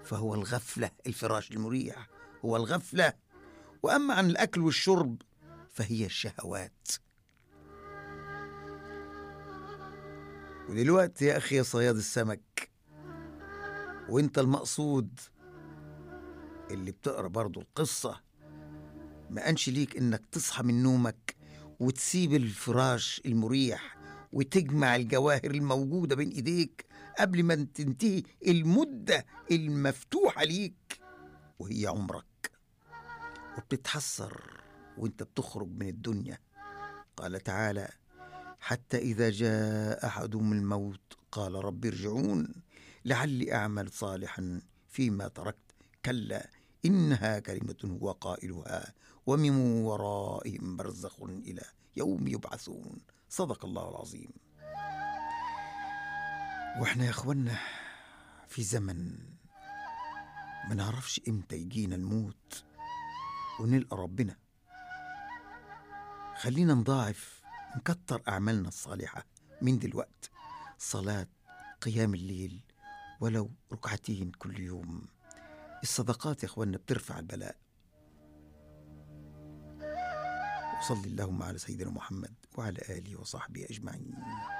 فهو الغفلة الفراش المريح هو الغفلة وأما عن الأكل والشرب فهي الشهوات ودلوقتي يا أخي يا صياد السمك وانت المقصود اللي بتقرا برضو القصة ما أنش ليك إنك تصحى من نومك وتسيب الفراش المريح وتجمع الجواهر الموجودة بين إيديك قبل ما تنتهي المدة المفتوحة ليك وهي عمرك وبتتحسر وانت بتخرج من الدنيا قال تعالى حتى إذا جاء أحدهم الموت قال رب ارجعون لعلي أعمل صالحا فيما تركت كلا إنها كلمة هو قائلها ومن ورائهم برزخ إلى يوم يبعثون صدق الله العظيم واحنا يا اخوانا في زمن ما نعرفش امتى يجينا الموت ونلقى ربنا خلينا نضاعف نكتر أعمالنا الصالحة من دلوقت صلاة قيام الليل ولو ركعتين كل يوم الصدقات يا اخوانا بترفع البلاء وصلي اللهم على سيدنا محمد وعلى آله وصحبه أجمعين